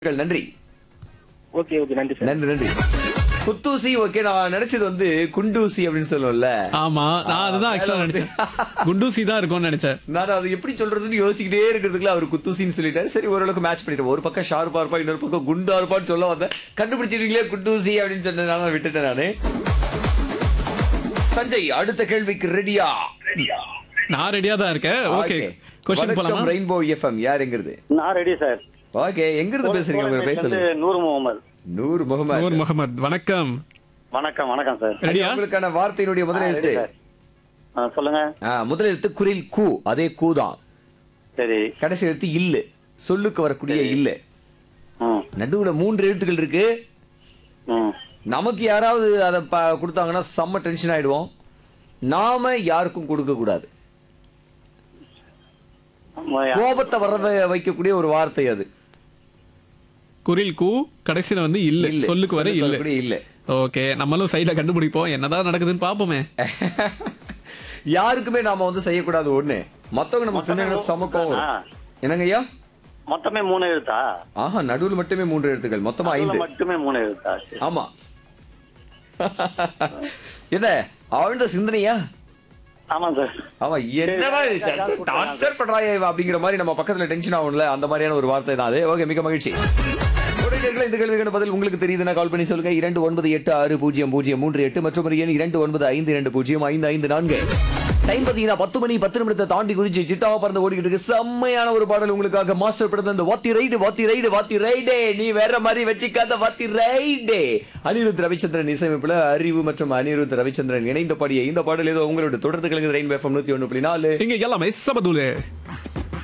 நன்றி okay okay நன்றி sir நன்றி நன்றி புத்தூசி ஓகே நான் நினைச்சது வந்து குண்டூசி அப்படின்னு சொல்லுவோம்ல ஆமா நான் அதுதான் ஆக்சுவலா நினைச்சேன் குண்டூசி தான் இருக்கும்னு நினைச்சேன் நான் அது எப்படி சொல்றதுன்னு யோசிச்சுக்கிட்டே இருக்கிறதுக்குள்ள அவர் குத்தூசின்னு சொல்லிட்டாரு சரி ஓரளவுக்கு மேட்ச் பண்ணிட்டோம் ஒரு பக்கம் ஷார்ப்பா இருப்பா இன்னொரு பக்கம் குண்டா இருப்பான்னு சொல்ல வந்தேன் கண்டுபிடிச்சிருக்கீங்களே குண்டூசி அப்படின்னு சொன்னதுனால நான் விட்டுட்டேன் நானு சஞ்சய் அடுத்த கேள்விக்கு ரெடியா நான் ரெடியா தான் இருக்கேன் ஓகே கொஸ்டின் போலாமா ரெயின்போ எஃப்எம் யார் எங்கிறது நான் ரெடி சார் ஓகே எங்கிருந்து பேசுறீங்க உங்க பேர் சொல்லுங்க நூறு முகமது நூறு முகமது நூர் முகமது வணக்கம் வணக்கம் வணக்கம் சார் ரெடியா உங்களுக்கான வார்த்தையினுடைய முதல் ரெடி எழுத்து சார் ஆ, சொல்லுங்க ஆ, முதல் எழுத்து குரில் கூ அதே கூ தான் சரி கடைசி எழுத்து இல்லு சொல்லுக்கு வரக்கூடிய இல்லு ம் நடுவுல மூன்று எழுத்துக்கள் இருக்கு ம் நமக்கு யாராவது அதை ப- கொடுத்தாங்கன்னா செம்ம டென்ஷன் ஆயிடுவோம் நாம யாருக்கும் கொடுக்க கூடாது ஆமா, கோபத்தை வர்றத வைக்கக்கூடிய ஒரு வார்த்தை அது குரில் கூ கடைசியில வந்து இல்ல இல்ல. சொல்லுக்கு வர இல்ல வரக்கூடிய இல்ல ஓகே நம்மளும் சைடுல கண்டுபிடிப்போம் என்னதான் நடக்குதுன்னு பாப்போமே யாருக்குமே நாம வந்து செய்யக்கூடாது ஒண்ணு மத்தவங்க நமக்கு செஞ்சாங்கன்னா செம கோவம் வரும். ஆ. என்னங்க ஐயா மொத்தமே மூணு எழுத்தா ஆஹா நடுவுல மட்டுமே மூன்று எழுத்துக்கள் மொத்தமா அதுல ஐந்து மட்டுமே மூணு எழுத்தா சரி. ஆமா என்ன ஆழ்ந்த சிந்தனையா ஆமா சார் ஆமா என்னவா டார்ச்சர் பண்றாய இவ அப்படிங்கிற மாதிரி நம்ம பக்கத்துல டென்ஷன் ஆகும்ல அந்த மாதிரியான ஒரு வார்த்தை தான் அது ஓகே மிக மகிழ்ச்சி உடனடியாக இந்த கேள்விக்கான பதில் உங்களுக்கு தெரியுதுன்னா கால் பண்ணி சொல்லுங்க இரண்டு ஒன்பது எட்டு ஆறு பூஜ்ஜியம் பூஜ்ஜியம் மூன்று எட்டு மற்றும் ஒரு எண் இரண்டு ஒன்பது ஐந்து இரண்டு பூஜ்ஜியம் ஐந்து ஐந்து நான்கு டைம் பாத்தீங்கன்னா பத்து மணி பத்து நிமிடத்தை தாண்டி குறிச்சு சிட்டாவா பறந்து ஓடிக்கிட்டு இருக்கு செம்மையான ஒரு பாடல் உங்களுக்காக மாஸ்டர் படத்தை இந்த வாத்தி ரைடு வாத்தி ரைடு வாத்தி ரைடே நீ வேற மாதிரி வச்சுக்காத வாத்தி ரைடே அனிருத் ரவிச்சந்திரன் இசையமைப்புல அறிவு மற்றும் அனிருத் ரவிச்சந்திரன் இணைந்த பாடிய இந்த பாடல் ஏதோ உங்களோட தொடர்ந்து கலங்குது ரெயின் எஃப்எம் நூத்தி ஒண்ணு புள்ளி நாலு இங்க எல்லாமே சபதுலே